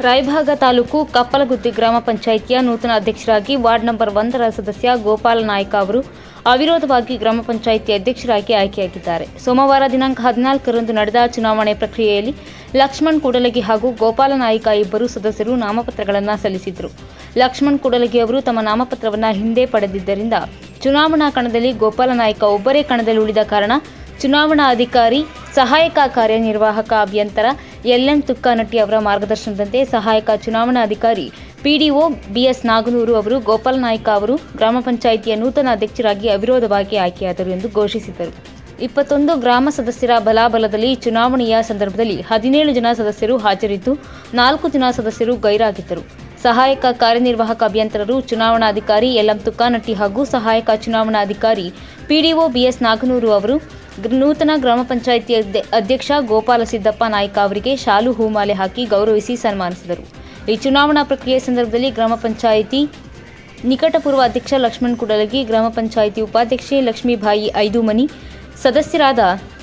ರಾಯಭಾಗ ತಾಲೂಕು ಕಪ್ಪಲಗುತ್ತಿ ಗ್ರಾಮ ಪಂಚಾಯಿತಿಯ ನೂತನ ಅಧ್ಯಕ್ಷರಾಗಿ ವಾರ್ಡ್ ನಂಬರ್ ಒಂದರ ಸದಸ್ಯ ಗೋಪಾಲ ನಾಯ್ಕ ಅವರು ಅವಿರೋಧವಾಗಿ ಗ್ರಾಮ ಪಂಚಾಯಿತಿ ಅಧ್ಯಕ್ಷರಾಗಿ ಆಯ್ಕೆಯಾಗಿದ್ದಾರೆ ಸೋಮವಾರ ದಿನಾಂಕ ಹದಿನಾಲ್ಕರಂದು ನಡೆದ ಚುನಾವಣೆ ಪ್ರಕ್ರಿಯೆಯಲ್ಲಿ ಲಕ್ಷ್ಮಣ್ ಕೂಡಲಗಿ ಹಾಗೂ ಗೋಪಾಲ ನಾಯ್ಕ ಇಬ್ಬರು ಸದಸ್ಯರು ನಾಮಪತ್ರಗಳನ್ನು ಸಲ್ಲಿಸಿದರು ಲಕ್ಷ್ಮಣ್ ಕೂಡಲಗಿ ಅವರು ತಮ್ಮ ನಾಮಪತ್ರವನ್ನು ಹಿಂದೆ ಪಡೆದಿದ್ದರಿಂದ ಚುನಾವಣಾ ಕಣದಲ್ಲಿ ಗೋಪಾಲ ನಾಯ್ಕ ಒಬ್ಬರೇ ಕಣದಲ್ಲಿ ಉಳಿದ ಕಾರಣ ಚುನಾವಣಾ ಅಧಿಕಾರಿ ಸಹಾಯಕ ಕಾರ್ಯನಿರ್ವಾಹಕ ಅಭಿಯಂತರ ಎಲ್ಎಂ ತುಕ್ಕನಟ್ಟಿ ಅವರ ಮಾರ್ಗದರ್ಶನದಂತೆ ಸಹಾಯಕ ಚುನಾವಣಾಧಿಕಾರಿ ಪಿಡಿಒ ಬಿಎಸ್ ನಾಗನೂರು ಅವರು ಗೋಪಾಲ್ ನಾಯ್ಕ ಅವರು ಗ್ರಾಮ ಪಂಚಾಯಿತಿಯ ನೂತನ ಅಧ್ಯಕ್ಷರಾಗಿ ಅವಿರೋಧವಾಗಿ ಆಯ್ಕೆಯಾದರು ಎಂದು ಘೋಷಿಸಿದರು ಇಪ್ಪತ್ತೊಂದು ಗ್ರಾಮ ಸದಸ್ಯರ ಬಲಾಬಲದಲ್ಲಿ ಚುನಾವಣೆಯ ಸಂದರ್ಭದಲ್ಲಿ ಹದಿನೇಳು ಜನ ಸದಸ್ಯರು ಹಾಜರಿದ್ದು ನಾಲ್ಕು ಜನ ಸದಸ್ಯರು ಗೈರಾಗಿದ್ದರು ಸಹಾಯಕ ಕಾರ್ಯನಿರ್ವಾಹಕ ಅಭಿಯಂತರರು ಚುನಾವಣಾಧಿಕಾರಿ ಎಲ್ಎಂ ತುಕ್ಕಾನಟ್ಟಿ ಹಾಗೂ ಸಹಾಯಕ ಚುನಾವಣಾಧಿಕಾರಿ ಪಿಡಿಒ ಬಿಎಸ್ ನಾಗನೂರು ಅವರು ಗ್ರ- ನೂತನ ಗ್ರಾಮ ಪಂಚಾಯಿತಿ ಅಧ್ಯ- ಅಧ್ಯಕ್ಷ ಗೋಪಾಲ ಸಿದ್ದಪ್ಪ ನಾಯ್ಕ ಅವರಿಗೆ ಶಾಲು ಹೂಮಾಲೆ ಹಾಕಿ ಗೌರವಿಸಿ ಸನ್ಮಾನಿಸಿದರು ಈ ಚುನಾವಣಾ ಪ್ರಕ್ರಿಯೆ ಸಂದರ್ಭದಲ್ಲಿ ಗ್ರಾಮ ಪಂಚಾಯಿತಿ ನಿಕಟಪೂರ್ವ ಅಧ್ಯಕ್ಷ ಲಕ್ಷ್ಮಣ್ ಕುಡಲಗಿ ಗ್ರಾಮ ಪಂಚಾಯಿತಿ ಉಪಾಧ್ಯಕ್ಷೆ ಲಕ್ಷ್ಮೀಬಾಯಿ ಐದುಮನಿ ಸದಸ್ಯರಾದ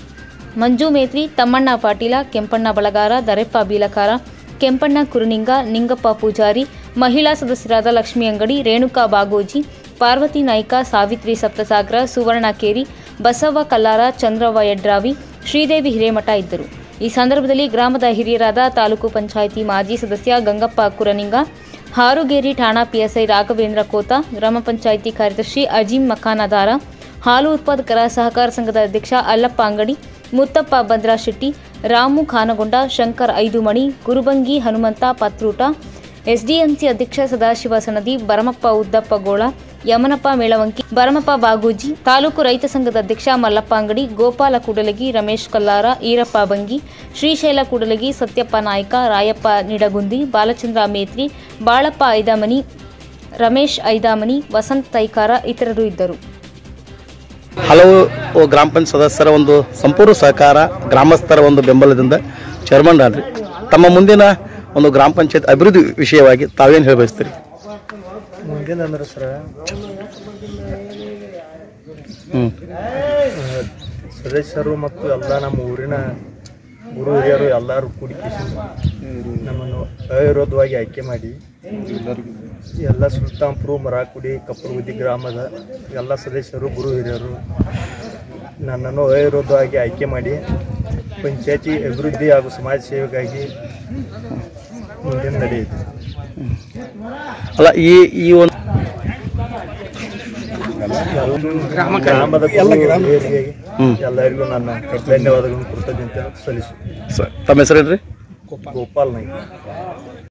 ಮಂಜು ಮೇತ್ರಿ ತಮ್ಮಣ್ಣ ಪಾಟೀಲ ಕೆಂಪಣ್ಣ ಬಳಗಾರ ದರೆಪ್ಪ ಬೀಲಕಾರ ಕೆಂಪಣ್ಣ ಕುರುನಿಂಗ ನಿಂಗಪ್ಪ ಪೂಜಾರಿ ಮಹಿಳಾ ಸದಸ್ಯರಾದ ಲಕ್ಷ್ಮಿ ಅಂಗಡಿ ರೇಣುಕಾ ಬಾಗೋಜಿ ಪಾರ್ವತಿ ನಾಯ್ಕ ಸಾವಿತ್ರಿ ಸಪ್ತಸಾಗರ ಸುವರ್ಣ ಕೇರಿ ಬಸವ್ವ ಕಲ್ಲಾರ ಚಂದ್ರವ್ವ ಯಡ್ರಾವಿ ಶ್ರೀದೇವಿ ಹಿರೇಮಠ ಇದ್ದರು ಈ ಸಂದರ್ಭದಲ್ಲಿ ಗ್ರಾಮದ ಹಿರಿಯರಾದ ತಾಲೂಕು ಪಂಚಾಯಿತಿ ಮಾಜಿ ಸದಸ್ಯ ಗಂಗಪ್ಪ ಕುರನಿಂಗ ಹಾರುಗೇರಿ ಠಾಣಾ ಪಿಎಸ್ಐ ರಾಘವೇಂದ್ರ ಕೋತ ಗ್ರಾಮ ಪಂಚಾಯಿತಿ ಕಾರ್ಯದರ್ಶಿ ಅಜೀಂ ಮಖಾನದಾರ ಹಾಲು ಉತ್ಪಾದಕರ ಸಹಕಾರ ಸಂಘದ ಅಧ್ಯಕ್ಷ ಅಲ್ಲಪ್ಪ ಅಂಗಡಿ ಮುತ್ತಪ್ಪ ಭದ್ರಾಶೆಟ್ಟಿ ರಾಮು ಖಾನಗೊಂಡ ಶಂಕರ್ ಐದುಮಣಿ ಗುರುಬಂಗಿ ಹನುಮಂತ ಪತ್ರೂಟ ಎಸ್ಡಿಎಂಸಿ ಅಧ್ಯಕ್ಷ ಸದಾಶಿವ ಸನದಿ ಬರಮಪ್ಪ ಉದ್ದಪ್ಪ ಗೋಳ ಯಮನಪ್ಪ ಮೇಳವಂಕಿ ಬರಮಪ್ಪ ಬಾಗೂಜಿ ತಾಲೂಕು ರೈತ ಸಂಘದ ಅಧ್ಯಕ್ಷ ಮಲ್ಲಪ್ಪ ಅಂಗಡಿ ಗೋಪಾಲ ಕೂಡಲಗಿ ರಮೇಶ್ ಕಲ್ಲಾರ ಈರಪ್ಪ ಬಂಗಿ ಶ್ರೀಶೈಲ ಕೂಡಲಗಿ ಸತ್ಯಪ್ಪ ನಾಯ್ಕ ರಾಯಪ್ಪ ನಿಡಗುಂದಿ ಬಾಲಚಂದ್ರ ಮೇತ್ರಿ ಬಾಳಪ್ಪ ಐದಾಮನಿ ರಮೇಶ್ ಐದಾಮನಿ ವಸಂತ್ ತೈಕಾರ ಇತರರು ಇದ್ದರು ಹಲವು ಗ್ರಾಮ ಪಂಚಾಯತ್ ಸದಸ್ಯರ ಒಂದು ಸಂಪೂರ್ಣ ಸಹಕಾರ ಗ್ರಾಮಸ್ಥರ ಒಂದು ಬೆಂಬಲದಿಂದ ಚೇರ್ಮನ್ ಆದ್ರಿ ತಮ್ಮ ಮುಂದಿನ ಒಂದು ಗ್ರಾಮ ಪಂಚಾಯತ್ ಅಭಿವೃದ್ಧಿ ವಿಷಯವಾಗಿ ತಾವೇನು ಹೇಳಿ ಬಯಸ್ತೀರಿ ಮುಂದಿನ ಅಂದ್ರೆ ಸರ ಹ್ಞೂ ಸದಸ್ಯರು ಮತ್ತು ಎಲ್ಲ ನಮ್ಮ ಊರಿನ ಗುರು ಹಿರಿಯರು ಎಲ್ಲರೂ ಕೂಡಿಕಿಸಿ ನಮ್ಮನ್ನು ಅವಿರೋಧವಾಗಿ ಆಯ್ಕೆ ಮಾಡಿ ಎಲ್ಲ ಸುಲ್ತಾನ್ಪುರ ಮರಾಕುಡಿ ಕಪ್ಪರಗುದ್ದಿ ಗ್ರಾಮದ ಎಲ್ಲ ಸದಸ್ಯರು ಗುರು ಹಿರಿಯರು ನನ್ನನ್ನು ಅವಿರೋಧವಾಗಿ ಆಯ್ಕೆ ಮಾಡಿ ಪಂಚಾಯತಿ ಅಭಿವೃದ್ಧಿ ಹಾಗೂ ಸಮಾಜ ಸೇವೆಗಾಗಿ ಮುಂದಿನ ನಡೆಯಿತು ಅಲ್ಲ ಈ ಈ ಒಂದು ಗ್ರಾಮದ ಗುರು ಹಿರಿಯರಿಗೆ ಎಲ್ಲರಿಗೂ ನನ್ನ ಧನ್ಯವಾದಗಳನ್ನು ಕೃತಜ್ಞತೆ ಸಲ್ಲಿಸುತ್ತೇನೆ ಸ- ತಮ್ಮ ಹೆಸರು ಹೇಳ್ರಿ ಗೋಪಾಲ್ ನಾಯ್ಕ